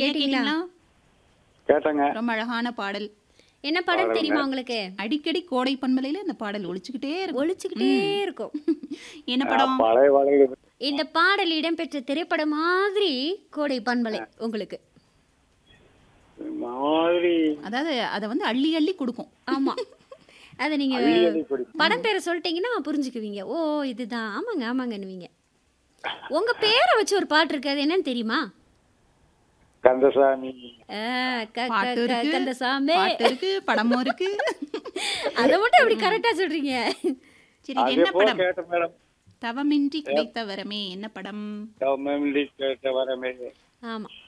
ஐயா கேட்டீங்களா கேட்டீங்களா கேட்டேங்க ரொம்ப அழகான பாடல் என்ன பாடல் தெரியுமா உங்களுக்கு அடிக்கடி கோடை பண்பலையில இந்த பாடல் ஒழிச்சுக்கிட்டே இருக்கும் ஒழிச்சுக்கிட்டே இருக்கும் என்ன படம் பழைய வளைவு இந்த பாடல் இடம்பெற்ற திரைப்படம் மாதிரி கோடை பண்பலை உங்களுக்கு மாதிரி அதாவது அதை வந்து அள்ளி அள்ளி கொடுக்கும் ஆமா அதை நீங்க அள்ளி அள்ளி குடிக்கும். படம் பேரை சொல்லிட்டீங்கன்னா புரிஞ்சுக்குவீங்க ஓ இதுதான் ஆமாங்க ஆமாங்கன்னுவீங்க உங்க பேரை வச்சு ஒரு பாட்டு இருக்கு அது என்னன்னு தெரியுமா கந்தசாமி ஆ, க- க- பாட்டு க- இருக்கு கந்தசாமி பாட்டு இருக்கு படமும் இருக்கு அதை மட்டும் எப்படி கரெக்டா சொல்றீங்க சரி இது அது என்ன எப்போ படம் கேட்டேன் மேடம் தவமின்றி கிடைத்த வரமே என்ன படம் கவர்மெண்ட் கேட்ட வரமே ஆமா